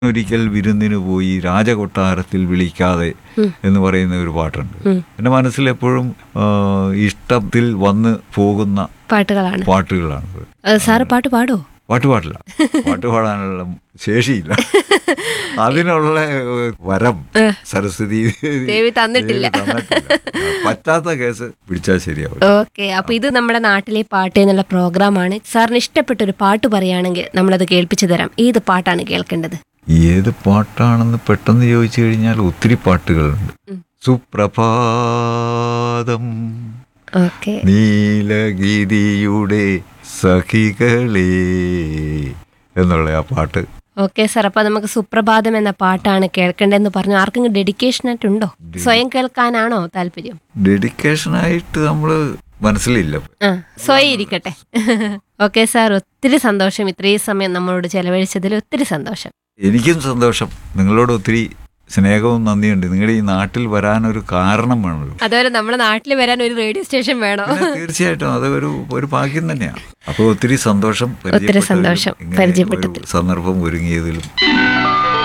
ഒരിക്കൽ വിരുന്നിന് പോയി രാജകൊട്ടാരത്തിൽ വിളിക്കാതെ എന്ന് പറയുന്ന ഒരു പാട്ടുണ്ട് എൻ്റെ മനസ്സിൽ എപ്പോഴും ആ, ഇഷ്ടത്തിൽ വന്ന് പോകുന്ന പാട്ടുകളാണ് പാട്ടുകളാണ് ഏ, സാറ് പാട്ട് പാടോ പാട്ട് പാടില്ല പാട്ട് പാടാനുള്ള ശേഷിയില്ല അതിനുള്ള ഏഹ്, വരം സരസ്വതി ദേവി തന്നിട്ടില്ല. ദേവി തന്നിട്ടില്ല. പറ്റാത്ത കേസ് പിടിച്ചാൽ ശരിയാവും ഓക്കെ അപ്പൊ ഇത് നമ്മുടെ നാട്ടിലെ പാട്ട് എന്നുള്ള പ്രോഗ്രാമാണ് സാറിന് ഇഷ്ടപ്പെട്ട ഒരു പാട്ട് പറയുകയാണെങ്കിൽ നമ്മളത് കേൾപ്പിച്ചു തരാം ഏത് പാട്ടാണ് കേൾക്കേണ്ടത് ഏത് പാട്ടാണെന്ന് പെട്ടെന്ന് ചോദിച്ചു കഴിഞ്ഞാൽ ഒത്തിരി പാട്ടുകളുണ്ട് സുപ്രഭാതം ഓക്കെ നീലഗിരിയുടെ സഖികളേ എന്നുള്ള ആ പാട്ട് ഓക്കെ സാർ അപ്പൊ നമുക്ക് സുപ്രഭാതം എന്ന പാട്ടാണ് കേൾക്കേണ്ടതെന്ന് പറഞ്ഞു ആർക്കെങ്കിലും ഡെഡിക്കേഷൻ ആയിട്ടുണ്ടോ സ്വയം കേൾക്കാനാണോ താല്പര്യം ഡെഡിക്കേഷനായിട്ട് നമ്മൾ മനസ്സിലില്ല ആ സ്വയം ഇരിക്കട്ടെ ഓക്കെ സാർ ഒത്തിരി സന്തോഷം ഇത്രയും സമയം നമ്മളോട് ചെലവഴിച്ചതിൽ ഒത്തിരി സന്തോഷം എനിക്കും സന്തോഷം നിങ്ങളോട് ഒത്തിരി സ്നേഹവും നന്ദിയുണ്ട് നിങ്ങളുടെ ഈ നാട്ടിൽ വരാനൊരു കാരണം വേണമല്ലോ അതുപോലെ നമ്മുടെ നാട്ടിൽ വരാൻ ഒരു റേഡിയോ സ്റ്റേഷൻ വേണോ പിന്നെ തീർച്ചയായിട്ടും അത് ഒരു ഒരു ഭാഗ്യം തന്നെയാണ് അപ്പോൾ ഒത്തിരി സന്തോഷം ഒത്തിരി സന്തോഷം പരിചയപ്പെട്ടതിലും ഇങ്ങനെ ഒരു പരിചയപ്പെട്ടതിൽ. സന്ദർഭം ഒരുങ്ങിയതിലും